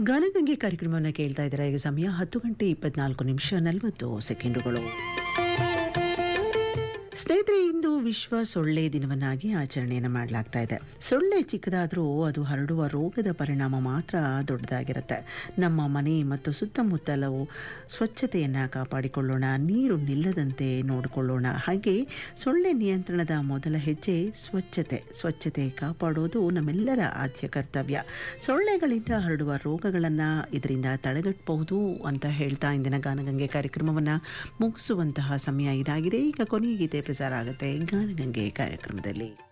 ಗಾನಗಂಗೆ ಕಾರ್ಯಕ್ರಮವನ್ನು ಕೇಳ್ತಾ ಇದ್ದಾರೆ ಈಗ ಸಮಯ ಹತ್ತು ಗಂಟೆ ಇಪ್ಪತ್ನಾಲ್ಕು ನಿಮಿಷ ನಲವತ್ತು ಸೆಕೆಂಡುಗಳು ಸ್ನೇಹಿತರೆ ಇಂದು ವಿಶ್ವ ಸೊಳ್ಳೆ ದಿನವನ್ನಾಗಿ ಆಚರಣೆಯನ್ನು ಮಾಡಲಾಗ್ತಾ ಇದೆ ಸೊಳ್ಳೆ ಚಿಕ್ಕದಾದರೂ ಅದು ಹರಡುವ ರೋಗದ ಪರಿಣಾಮ ಮಾತ್ರ ದೊಡ್ಡದಾಗಿರುತ್ತೆ ನಮ್ಮ ಮನೆ ಮತ್ತು ಸುತ್ತಮುತ್ತಲವು ಸ್ವಚ್ಛತೆಯನ್ನು ಕಾಪಾಡಿಕೊಳ್ಳೋಣ ನೀರು ನಿಲ್ಲದಂತೆ ನೋಡಿಕೊಳ್ಳೋಣ ಹಾಗೆ ಸೊಳ್ಳೆ ನಿಯಂತ್ರಣದ ಮೊದಲ ಹೆಜ್ಜೆ ಸ್ವಚ್ಛತೆ ಸ್ವಚ್ಛತೆ ಕಾಪಾಡೋದು ನಮ್ಮೆಲ್ಲರ ಆದ್ಯ ಕರ್ತವ್ಯ ಸೊಳ್ಳೆಗಳಿಂದ ಹರಡುವ ರೋಗಗಳನ್ನು ಇದರಿಂದ ತಡೆಗಟ್ಟಬಹುದು ಅಂತ ಹೇಳ್ತಾ ಇಂದಿನ ಗಾನಗಂಗೆ ಕಾರ್ಯಕ್ರಮವನ್ನು ಮುಗಿಸುವಂತಹ ಸಮಯ ಇದಾಗಿದೆ ಈಗ ಕೊನೆಯ ಗೀತೆ ಪ್ರಸಾರ ಆಗುತ್ತೆ ಗಾನಗಂಗೆ ಕಾರ್ಯಕ್ರಮದಲ್ಲಿ